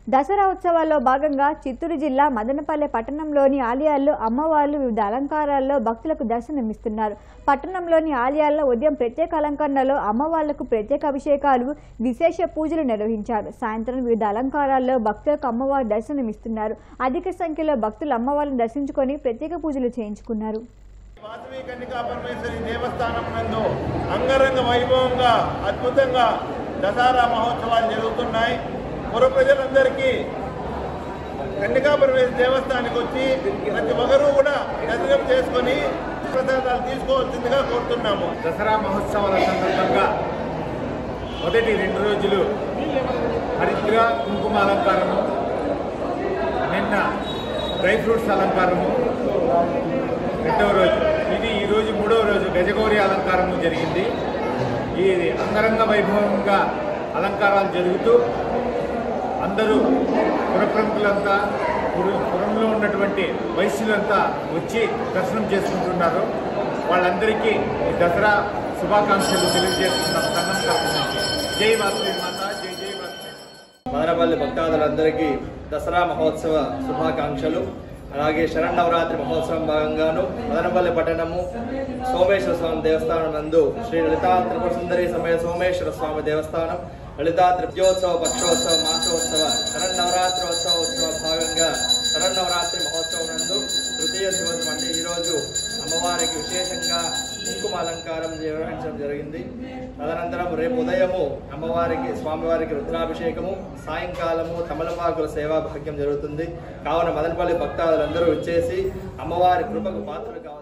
దసరా ఉత్సవాల్లో భాగంగా చిత్తూరు జిల్లా మదనపల్లె పట్టణంలోని ఆలయాల్లో అమ్మవార్లు వివిధ అలంకారాల్లో భక్తులకు దర్శనమిస్తున్నారు పట్టణంలోని ఆలయాల్లో ఉదయం ప్రత్యేక అలంకరణలో అమ్మవార్లకు ప్రత్యేక అభిషేకాలు విశేష పూజలు నిర్వహించారు సాయంత్రం వివిధ అలంకారాల్లో భక్తులకు అమ్మవారు దర్శనమిస్తున్నారు అధిక సంఖ్యలో భక్తులు అమ్మవారిని దర్శించుకొని ప్రత్యేక పూజలు చేయించుకున్నారు వాసవి కన్నికా పరమేశ్వరి దేవస్థానం నందు అంగరంగ వైభవంగా అద్భుతంగా దసరా మహోత్సవాలు జరుగుతున్నాయి పుర ప్రజలందరికీ కన్నికా పరమేశ్వరి దేవస్థానానికి వచ్చి ప్రతి ఒక్కరూ కూడా దర్శనం చేసుకొని ప్రసాదాలు తీసుకోవాల్సిందిగా కోరుతున్నాము దసరా మహోత్సవాల సందర్భంగా మొదటి రెండు రోజులు హరిద్ర కుంకుమ అలంకారము నిన్న డ్రై ఫ్రూట్స్ అలంకారము రెండవ రోజు ఇది ఈ రోజు మూడవ రోజు గజగౌరి అలంకారము జరిగింది ఈ అంగరంగ వైభవంగా అలంకారాలు జరుగుతూ అందరూ పుర ప్రముఖులంతా పుర- పురంలో ఉన్నటువంటి వైశ్యులంతా వచ్చి దర్శనం చేసుకుంటున్నారు వాళ్ళందరికీ ఈ దసరా శుభాకాంక్షలు తెలియజేస్తున్నాం సంఘం తరఫు నుంచి జై వాసవి మాత జై జై వాసవి మదనపల్లి భక్తాదులందరికీ దసరా మహోత్సవ శుభాకాంక్షలు అలాగే శరణవరాత్రి మహోత్సవం భాగంగాను మదనపల్లి పట్టణము సోమేశ్వర స్వామి దేవస్థానం నందు శ్రీ లలితా త్రిపుర సుందరి సమయ సోమేశ్వర స్వామి దేవస్థానం లలితా త్రిప్యోత్సవ పక్షోత్సవ మాసోత్సవ శరణవరాత్రోత్సవ ఉత్సవ భాగంగా శరణవరాత్రి మహోత్సవం నందు తృతీయ దివసం అంటే ఈరోజు అమ్మవారికి విశేషంగా కుంకుమ అలంకారం నిర్వహించడం జరిగింది తదనంతరం రేపు ఉదయము అమ్మవారికి స్వామివారికి రుద్రాభిషేకము సాయంకాలము తమలపాకుల సేవా భాగ్యం జరుగుతుంది కావున మదనపల్లి భక్తాదులందరూ వచ్చేసి అమ్మవారి కృపకు పాత్రలు కావాలి